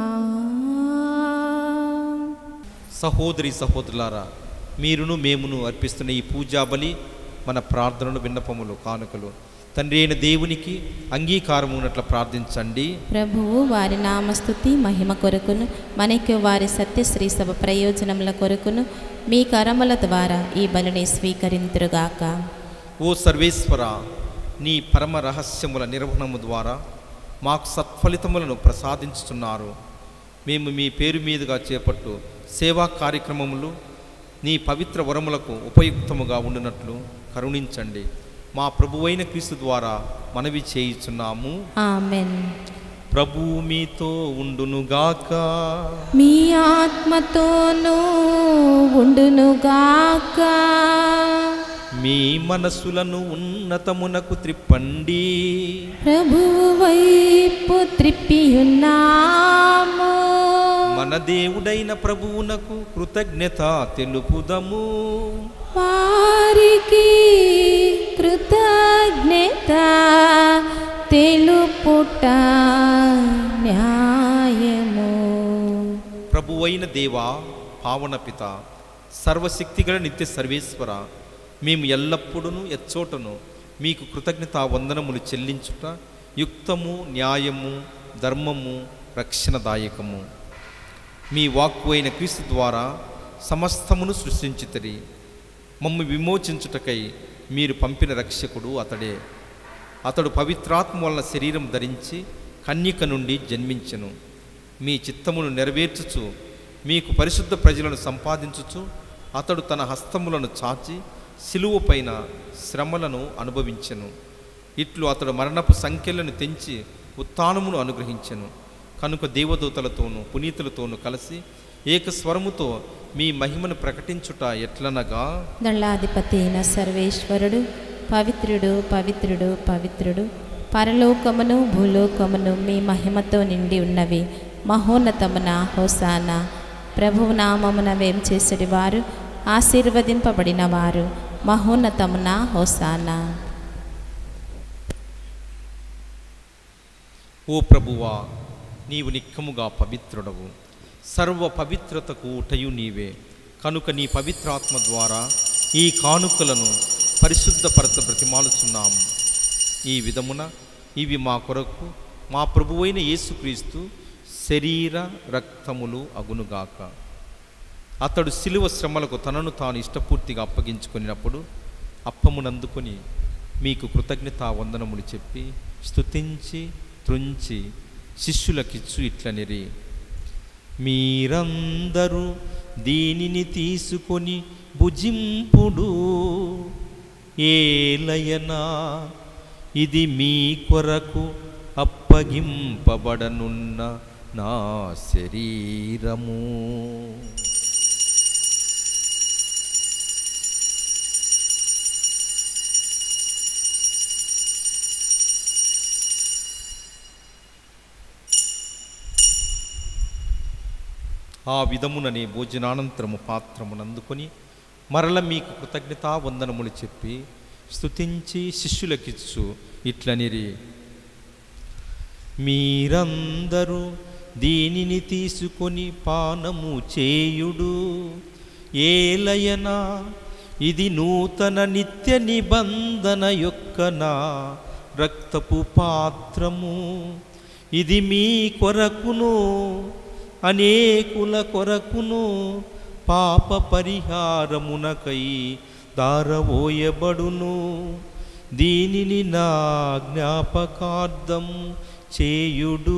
సహోదరి సహోదరులారా మీరును మేమును అర్పిస్తున్న ఈ పూజా బలి మన ప్రార్థనలు విన్నపములు కానుకలు తండ్రి అయిన దేవునికి అంగీకారం ఉన్నట్లు ప్రార్థించండి ప్రభువు వారి నామస్తుతి మహిమ కొరకును మనకి వారి సత్యశ్రీ సభ ప్రయోజనముల కొరకును మీ కరముల ద్వారా ఈ బలిని స్వీకరింతురుగాక ఓ సర్వేశ్వర నీ పరమ రహస్యముల నిర్వహణము ద్వారా మాకు సత్ఫలితములను ప్రసాదించుతున్నారు మేము మీ పేరు మీదుగా చేపట్టు సేవా కార్యక్రమములు నీ పవిత్ర వరములకు ఉపయుక్తముగా ఉండునట్లు కరుణించండి మా ప్రభువైన క్రీస్తు ద్వారా మనవి చేయుచున్నాము ఆమెన్ ప్రభువు మీతో ఉండునుగాక మీ ఆత్మతోనూ ఉండునుగాక మీ మనస్సులను ఉన్నతమునకు త్రిప్పండి ప్రభువు వైపు త్రిప్పియున్నాము మన దేవుడైన ప్రభువునకు కృతజ్ఞత తెలుపుదము వారికి కృతజ్ఞత తెలుపుట న్యాయము ప్రభువైన దేవా పావన పిత సర్వశక్తిగల నిత్య సర్వేశ్వర మేము ఎల్లప్పుడూ ఎచ్చోటను మీకు కృతజ్ఞత వందనములు చెల్లించుట యుక్తము న్యాయము ధర్మము రక్షణదాయకము మీ వాక్కు అయిన క్రీస్తు ద్వారా సమస్తమును సృష్టించితరి మమ్ము విమోచించుటకై మీరు పంపిన రక్షకుడు అతడే అతడు పవిత్రాత్మ వలన శరీరం ధరించి కన్యక నుండి జన్మించెను మీ చిత్తమును నెరవేర్చుచు మీకు పరిశుద్ధ ప్రజలను సంపాదించుచు అతడు తన హస్తములను చాచి సిలువ పైన శ్రమలను అనుభవించెను ఇట్లు అతడు మరణపు సంఖ్యలను తెంచి ఉత్థానమును అనుగ్రహించెను కనుక దేవదూతలతోనూ పునీతులతోనూ కలిసి ఏక స్వరముతో మీ మహిమను ప్రకటించుట ఎట్లనగా దళాధిపతి అయిన సర్వేశ్వరుడు పవిత్రుడు పవిత్రుడు పవిత్రుడు పరలోకమును భూలోకమును మీ మహిమతో నిండి ఉన్నవి మహోన్నతమున హోసాన ప్రభువు నామమున వేం చేసడి వారు ఆశీర్వదింపబడిన వారు మహోన్నతమున హోసానా ఓ ప్రభువా నీవు నిక్కముగా పవిత్రుడవు సర్వ పవిత్రతకు ఊటయు నీవే కనుక నీ పవిత్రాత్మ ద్వారా ఈ కానుకలను పరిశుద్ధపరత బ్రతిమాలుచున్నాము ఈ విధమున ఇవి మా కొరకు మా ప్రభువైన యేసుక్రీస్తు శరీర రక్తములు అగునుగాక అతడు శిలువ శ్రమలకు తనను తాను ఇష్టపూర్తిగా అప్పగించుకున్నప్పుడు అప్పమునందుకొని మీకు కృతజ్ఞతా వందనములు చెప్పి స్తుతించి త్రుంచి శిష్యులకిచ్చు ఇట్లనిరి మీరందరూ దీనిని తీసుకొని భుజింపుడు ఏలయనా ఇది మీ కొరకు అప్పగింపబడనున్న నా శరీరము ఆ విధముననే భోజనానంతరము పాత్రమునందుకొని మరల మీకు కృతజ్ఞతా వందనములు చెప్పి స్తుతించి శిష్యులకిచ్చు ఇట్లనిరి మీరందరూ దీనిని తీసుకొని పానము చేయుడు ఏలయనా ఇది నూతన నిత్య నిబంధన యొక్క నా రక్తపు పాత్రము ఇది మీ కొరకును అనేకుల కొరకును పాప పరిహారమునకై దారవోయబడును దీనిని నా జ్ఞాపకార్థం చేయుడు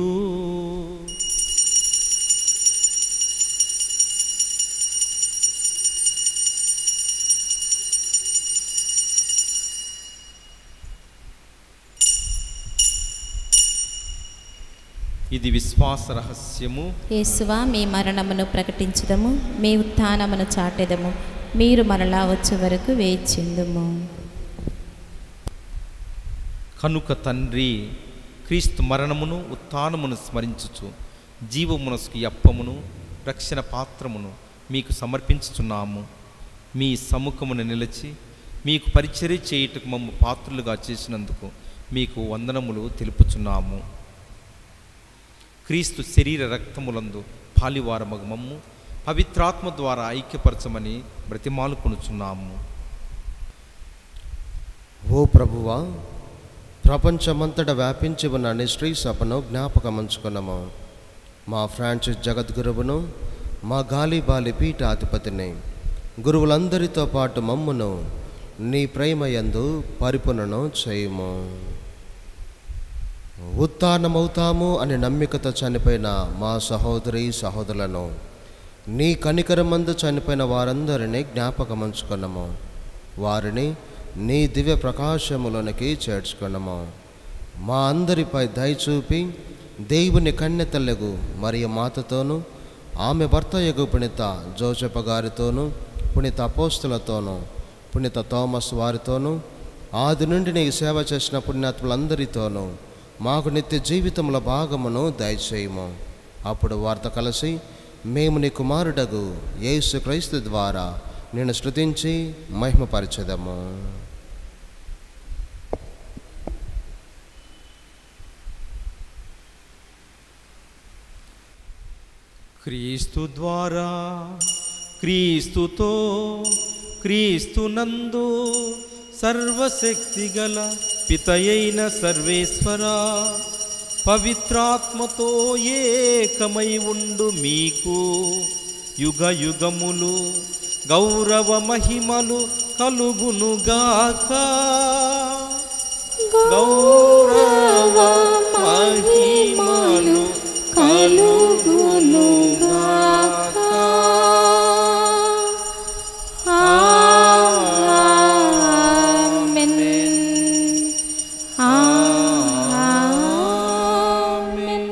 ఇది విశ్వాస రహస్యము యేసువా మీ మరణమును ప్రకటించదము మీ ఉత్థానమును చాటెదము మీరు మరలా వచ్చే వరకు వేచిందుము కనుక తండ్రి క్రీస్తు మరణమును ఉత్థానమును స్మరించుచు జీవమునసుకి అప్పమును రక్షణ పాత్రమును మీకు సమర్పించుచున్నాము మీ సముఖమును నిలిచి మీకు పరిచర్య చేయుటకు మమ్ము పాత్రులుగా చేసినందుకు మీకు వందనములు తెలుపుచున్నాము క్రీస్తు శరీర రక్తములందు పాలివారమగు మమ్ము పవిత్రాత్మ ద్వారా ఐక్యపరచమని బ్రతిమాలుకొనుచున్నాము ఓ ప్రభువా ప్రపంచమంతటా వ్యాపించి ఉన్న నిశ్రీ సభను జ్ఞాపకమంచుకున్నాము మా ఫ్రాన్సిస్ జగద్గురువును మా గాలిబాలి పీఠాధిపతిని గురువులందరితో పాటు మమ్మును నీ ప్రేమయందు పరిపునను చేయుము ఉత్థానమవుతాము అనే నమ్మికతో చనిపోయిన మా సహోదరి సహోదరులను నీ కనికరమందు చనిపోయిన వారందరినీ జ్ఞాపకమంచుకున్నాము వారిని నీ దివ్య ప్రకాశములోనికి చేర్చుకున్నాము మా అందరిపై దయ చూపి దేవుని కన్యతల్లెగు మరియు మాతతోనూ ఆమె భర్త యగు పుణిత జోసెప గారితోనూ పుణిత అపోస్తులతోనూ పుణిత థోమస్ వారితోనూ ఆది నుండి నీకు సేవ చేసిన పుణ్యాత్ములందరితోనూ మాకు నిత్య జీవితంలో భాగమును దయచేయము అప్పుడు వారితో కలిసి మేము నీ కుమారుడగు యేసు క్రైస్తు ద్వారా నేను శృతించి మహిమపరచెదము క్రీస్తు ద్వారా క్రీస్తుతో క్రీస్తునందు సర్వశక్తిగల పితయైన సర్వేశ్వర పవిత్రాత్మతో ఏకమై ఉండు మీకు యుగ యుగములు గౌరవ మహిమలు కలుగునుగాక గౌరవ మహిమలు కలుగునుగాక ఆమేన్. ఆమేన్.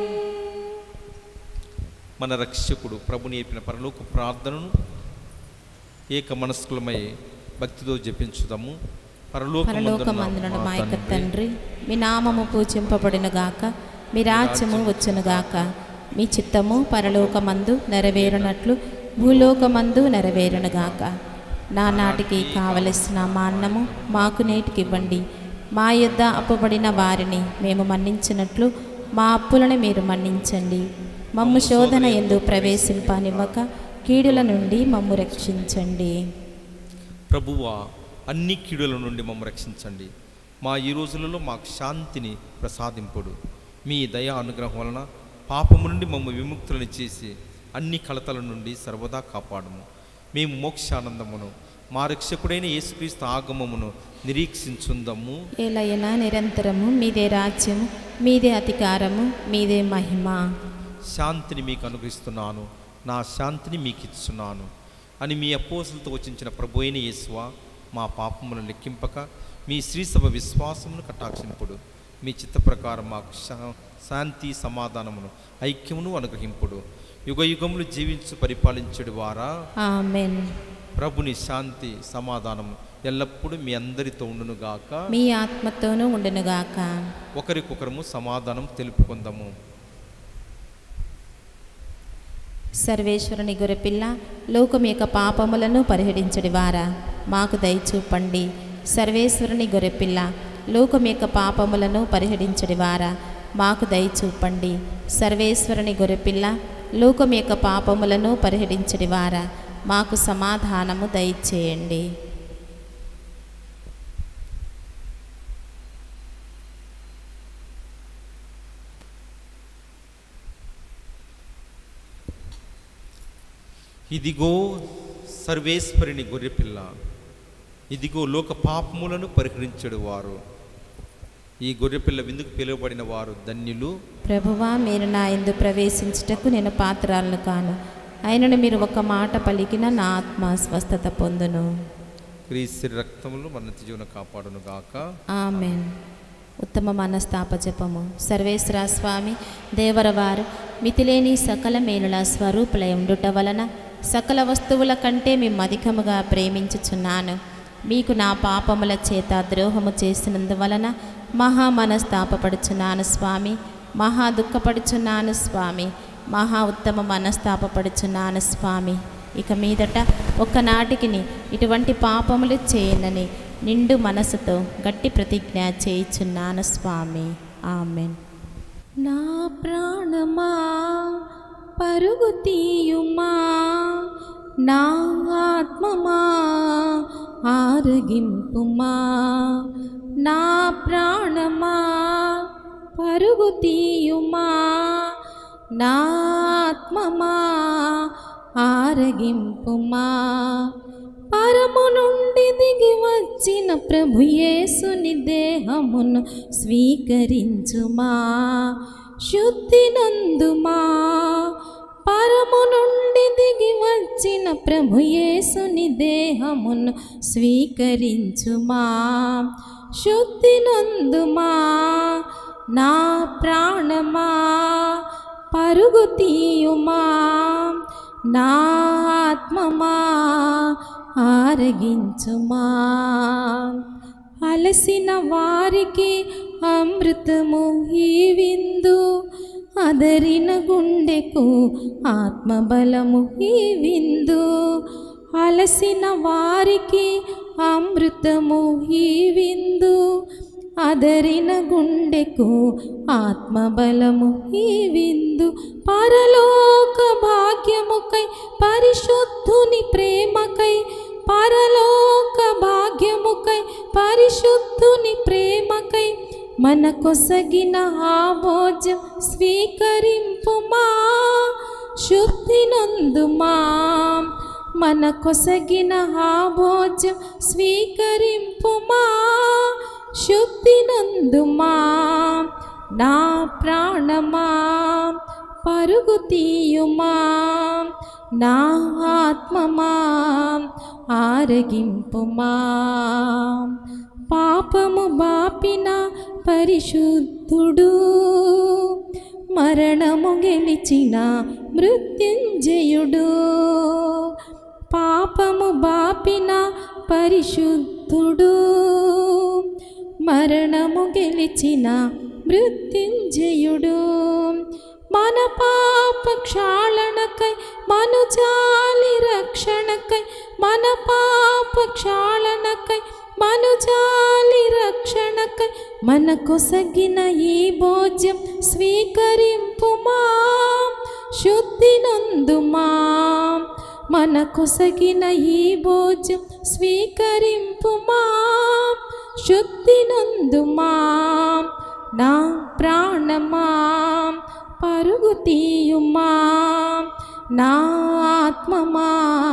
మన రక్షకుడు ప్రభు నేర్పిన పరలోక ప్రార్థనను ఏక మనస్కులమై భక్తితో జపించుదాము పరలోకమందున మా యొక్క తండ్రి మీ నామము పూజింపబడిన గాక మీ రాజ్యము వచ్చును గాక మీ చిత్తము పరలోకమందు నెరవేరునట్లు భూలోకమందు నెరవేరును గాక నా నాటికి కావలసిన మా అన్నము మాకు నేటికి ఇవ్వండి మా యొద్ద అప్పుబడిన వారిని మేము మన్నించినట్లు మా అప్పులను మీరు మన్నించండి మమ్ము శోధన ఎందు ప్రవేశింపనివ్వక కీడుల నుండి మమ్ము రక్షించండి ప్రభువా అన్ని కీడుల నుండి మమ్మల్ని రక్షించండి మా ఈ రోజులలో మాకు శాంతిని ప్రసాదింపుడు మీ దయా అనుగ్రహం వలన పాపము నుండి మమ్మ విముక్తులను చేసి అన్ని కలతల నుండి సర్వదా కాపాడము మేము మోక్షానందమును మా రక్షకుడైన యేసుక్రీస్తు ఆగమమును నిరీక్షించుందము ఏలయన నిరంతరము మీదే రాజ్యము మీదే అధికారము మీదే మహిమ శాంతిని మీకు అనుగ్రహిస్తున్నాను నా శాంతిని మీకు ఇస్తున్నాను అని మీ అపోసులతో వచించిన ప్రభు అయిన యేసువా మా పాపములను లెక్కింపక మీ శ్రీసభ విశ్వాసమును కటాక్షింపుడు మీ చిత్త ప్రకారం మాకు శా- శాంతి సమాధానమును ఐక్యమును అనుగ్రహింపుడు యుగ యుగములు జీవించు పరిపాలించుడు వారా ఆమెన్ ప్రభుని శాంతి సమాధానము ఎల్లప్పుడూ మీ అందరితో ఉండునుగాక మీ ఆత్మతోనూ ఉండునుగాక ఒకరికొకరము సమాధానం తెలుపుకుందాము సర్వేశ్వరుని గొర్రెపిల్ల లోకం యొక్క పాపములను పరిహరించడి వారా మాకు దయచూపండి సర్వేశ్వరుని గొర్రెపిల్ల లోకం యొక్క పాపములను పరిహరించడి వారా మాకు దయచూపండి సర్వేశ్వరుని గొర్రెపిల్ల లోకం యొక్క పాపములను పరిహరించడి వారా మాకు సమాధానము దయచేయండి ఇదిగో సర్వేశ్వరుని గొర్రెపిల్ల ఇదిగో లోక పాపములను పరిహరించడు వారు ఈ గొర్రెపిల్ల విందుకు పిలువబడిన వారు ధన్యులు ప్రభువా మీరు నా ఎందు ప్రవేశించుటకు నేను పాత్రాలను కాను అయినను మీరు ఒక మాట పలికిన నా ఆత్మ స్వస్థత పొందును క్రీస్తు రక్తములు మన జీవన కాపాడును గాక ఆమెన్ ఉత్తమ మనస్తాప జపము సర్వేశ్వర స్వామి దేవరవారు మితిలేని సకల మేలుల స్వరూపులై ఉండుట వలన సకల వస్తువుల కంటే మేము అధికముగా ప్రేమించుచున్నాను మీకు నా పాపముల చేత ద్రోహము చేసినందువలన మహా మనస్తాపపడుచున్నాను స్వామి మహా దుఃఖపడుచున్నాను స్వామి మహా ఉత్తమ మనస్తాపపడుచున్నాను స్వామి ఇక మీదట ఒక్కనాటికిని ఇటువంటి పాపములు చేయనని నిండు మనసుతో గట్టి ప్రతిజ్ఞ చేయుచున్నాను స్వామి ఆమెన్ నా ప్రాణమా పరుగు తీయుమా నా ఆత్మమా ఆరగింపుమా నా ప్రాణమా పరుగు తీయుమా నా ఆత్మమా ఆరగింపుమా పరము నుండి దిగి వచ్చిన ప్రభు యేసుని దేహమును స్వీకరించుమా శుద్ధి నందుమా పరము నుండి దిగి వచ్చిన ప్రభు యేసుని దేహమును స్వీకరించుమా శుద్ధి నందుమా నా ప్రాణమా పరుగు తీయుమా నా ఆత్మమా ఆరగించుమా అలసిన వారికి అమృతము ఈ విందు అదరిన గుండెకు ఆత్మబలము ఈ విందు అలసిన వారికి అమృతము ఈ విందు అదరిన గుండెకు ఆత్మబలము ఈ విందు పరలోక భాగ్యముకై పరిశుద్ధుని ప్రేమకై పరలోక భాగ్యముకై పరిశుద్ధుని ప్రేమకై మన కొసగిన ఆ భోజం స్వీకరింపుమా శుద్ధి నందుమా మన కొసగిన ఆ భోజం స్వీకరింపుమా శుద్ధి నందుమా నా ప్రాణమా పరుగు తీయుమా నా ఆత్మమా ఆరగింపుమా పాపము బాపిన పరిశుద్ధుడు మరణము గెలిచిన మృత్యుంజయుడు పాపము బాపిన పరిశుద్ధుడు మరణము గెలిచిన మృత్యుంజయుడు మన పాప క్షాళనకై మనుజాలి రక్షణకై మన పాప క్షాళనకై మనుజాలి రక్షణకై మన కొసగిన ఈ భోజ్యం స్వీకరింపుమా శుద్ధి నందుమా మన కొసగిన ఈ భోజ్యం స్వీకరింపుమా శుద్ధి నందుమా నా ప్రాణమా పరుగు తీయుమా నా ఆత్మమా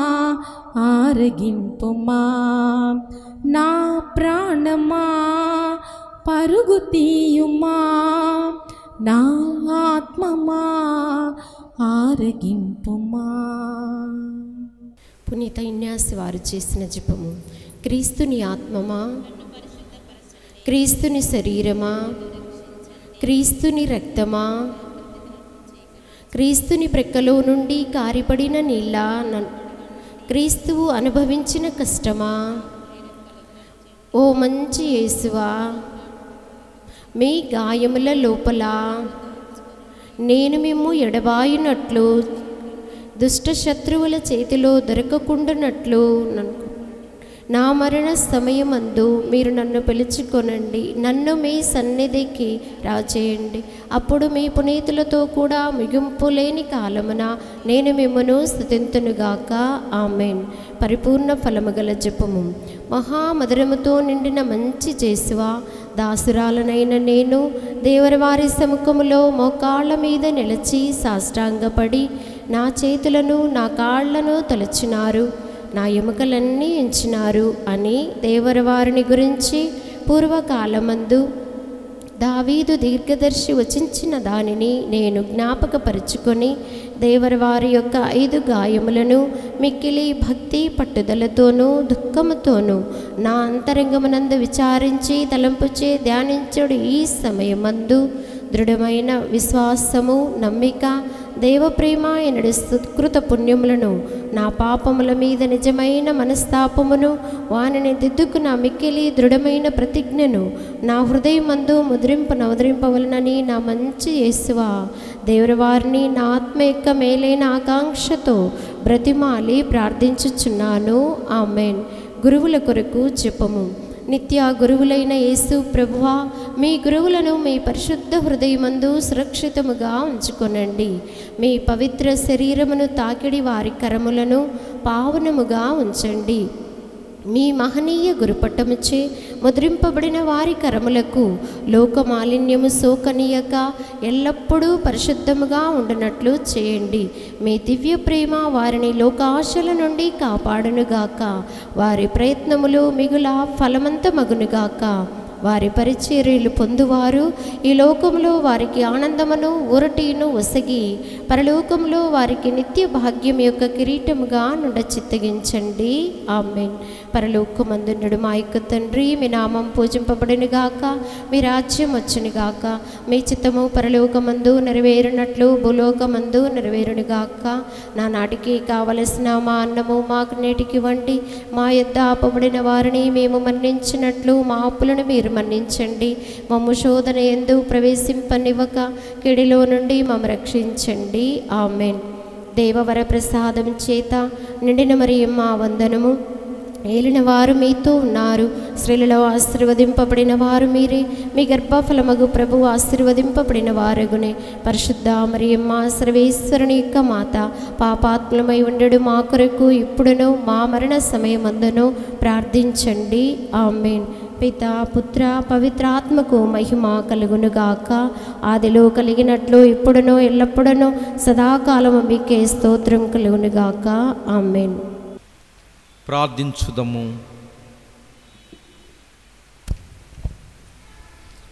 ఆరగింపుమా నా ప్రాణమా పరుగు తీయుమా నా ఆత్మమా ఆరగింపుమా పునీత ఇన్యాసి వారు చేసిన జపము క్రీస్తుని ఆత్మమా క్రీస్తుని శరీరమా క్రీస్తుని రక్తమా క్రీస్తుని ప్రక్కలో నుండి కారిపడిన నీళ్ళ నన్- క్రీస్తువు అనుభవించిన కష్టమా ఓ మంచి యేసువా మీ గాయముల లోపల నేను మిమ్ము ఎడబాయునట్లు దుష్ట శత్రువుల చేతిలో దొరకకుండానట్లు నన్ను నా మరణ సమయమందు మీరు నన్ను పిలుచుకొనండి నన్ను మీ సన్నిధికి రాచేయండి అప్పుడు మీ పునీతులతో కూడా ముగింపు లేని కాలమున నేను మిమ్మను స్థుతింతునుగాక ఆమెన్ పరిపూర్ణ ఫలము గల జపము మహామధురముతో నిండిన మంచి చేసువా దాసురాలనైన నేను దేవరవారి సముఖములో మోకాళ్ళ మీద నిలిచి సాష్టాంగపడి నా చేతులను నా కాళ్లను తలచినారు నా ఎముకలన్నీ ఎంచినారు అని దేవరవారిని గురించి పూర్వకాలమందు దావీదు దీర్ఘదర్శి వచించిన దానిని నేను జ్ఞాపకపరుచుకొని దేవరవారి యొక్క ఐదు గాయములను మిక్కిలి భక్తి పట్టుదలతోనూ దుఃఖముతోనూ నా అంతరంగమునందు విచారించి తలంపుచే ధ్యానించుడు ఈ సమయమందు దృఢమైన విశ్వాసము నమ్మిక దేవప్రేమ ఎనడు సుకృత పుణ్యములను నా పాపముల మీద నిజమైన మనస్తాపమును వానిని దిద్దుకున్న మిక్కిలి దృఢమైన ప్రతిజ్ఞను నా హృదయమందు ముద్రింప నవదరింపవలనని నా మంచి యేసువా దేవరవారిని నా ఆత్మ యొక్క మేలైన ఆకాంక్షతో బ్రతిమాలి ప్రార్థించుచున్నాను ఆమెన్ గురువుల కొరకు జపము నిత్య గురువులైన యేసు ప్రభువా మీ గురువులను మీ పరిశుద్ధ హృదయమందు సురక్షితముగా ఉంచుకొనండి మీ పవిత్ర శరీరమును తాకిడి వారి కరములను పావనముగా ఉంచండి మీ మహనీయ గురుపట్టముచే ముద్రింపబడిన వారి కరములకు లోకమాలిన్యము సోకనీయక ఎల్లప్పుడూ పరిశుద్ధముగా ఉండనట్లు చేయండి మీ దివ్య ప్రేమ వారిని లోకాశల నుండి కాపాడునుగాక వారి ప్రయత్నములు మిగుల ఫలవంతమగునుగాక వారి పరిచర్యలు పొందువారు ఈ లోకంలో వారికి ఆనందమును ఊరటిను ఒసగి పరలోకంలో వారికి నిత్య భాగ్యం యొక్క కిరీటముగా నుండ చిత్తగించండి ఆమెన్ పరలోకమందుండు మా యొక్క తండ్రి మీ నామం పూజింపబడినగాక మీ రాజ్యం వచ్చునుగాక మీ చిత్తము పరలోకమందు నెరవేరునట్లు భూలోకమందు నెరవేరునుగాక నా నాటికి కావలసిన మా అన్నము మాకు నేటికి వండి మా యొద్ద ఆపబడిన వారిని మేము మన్నించినట్లు మా అప్పులను మీరు మన్నించండి మమ్ము శోధన ఎందు ప్రవేశింపనివ్వక కిడిలో నుండి మమ్మ రక్షించండి ఆమెన్ దేవవర ప్రసాదం చేత నిండిన మరియమ్మ వందనము ఏలిన వారు మీతో ఉన్నారు స్త్రీలలో ఆశీర్వదింపబడిన వారు మీరే మీ గర్భఫలమగు ప్రభు ఆశీర్వదింపబడిన వారగునే పరిశుద్ధ మరియమ్మ సర్వేశ్వరుని యొక్క మాత పాపాత్మలమై ఉండడు మా కొరకు ఇప్పుడును మా మరణ సమయమందును ప్రార్థించండి ఆమెన్ పిత పుత్ర పవిత్రాత్మకు మహిమ కలుగునుగాక ఆదిలో కలిగినట్లు ఇప్పుడునో ఎల్లప్పుడనో సదాకాలము మీకే స్తోత్రం కలుగునుగాక ఆమెన్ ప్రార్థించుదము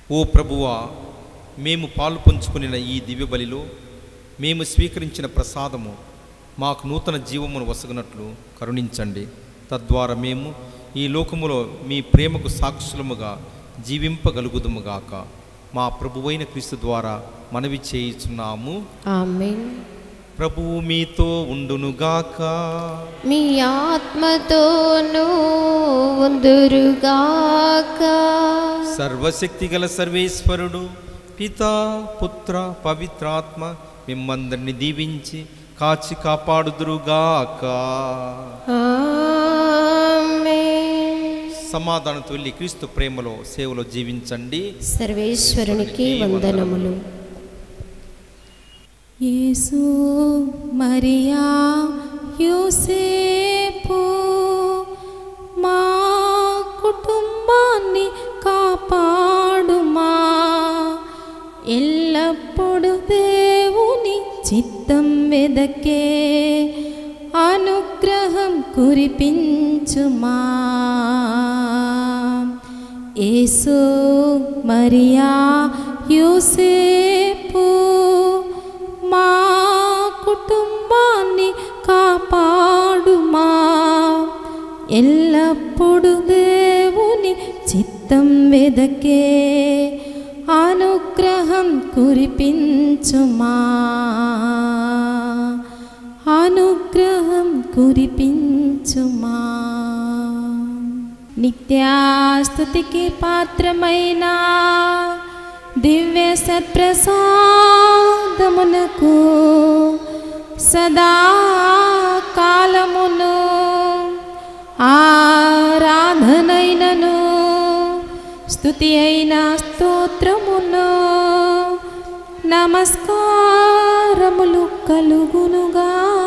ఓ ప్రభువా మేము పాలు పంచుకునిన ఈ దివ్య బలిలో మేము స్వీకరించిన ప్రసాదము మాకు నూతన జీవమును వసగనట్లు కరుణించండి తద్వారా మేము ఈ లోకములో మీ ప్రేమకు సాక్షులముగా జీవింపగలుగుదుముగాక మా ప్రభువైన క్రీస్తు ద్వారా మనవి చేయుచున్నాము ఆమెన్ ప్రభువు మీతో ఉండునుగాక మీ ఆత్మతోనూ ఉందురుగాక సర్వశక్తి గల సర్వేశ్వరుడు పితా పుత్ర పవిత్రాత్మ మిమ్మందరిని దీవించి కాచి కాపాడుదురుగాక ఆమేన్. సమాధానంతో వెళ్ళి క్రీస్తు ప్రేమలో సేవలో జీవించండి సర్వేశ్వరునికి వందనములు యేసు మరియా యోసేపు మా కుటుంబాన్ని కాపాడుమా ఎల్లప్పుడు దేవుని చిత్తం వెదకే అనుగ్రహం కురిపించుమా యేసు మరియా యోసేపు మా కుటుంబాన్ని కాపాడుమా ఎల్లప్పుడు దేవుని చిత్తం వెదకే అనుగ్రహం కురిపించుమా అనుగ్రహం కురిపించుమా నిత్యాస్తుతికి పాత్రమైన దివ్య సత్ప్రసాదమునకు సదా కాలమును ఆరాధనైనను స్తుతి అయిన స్తోత్రమును నమస్కారములు కలుగునుగా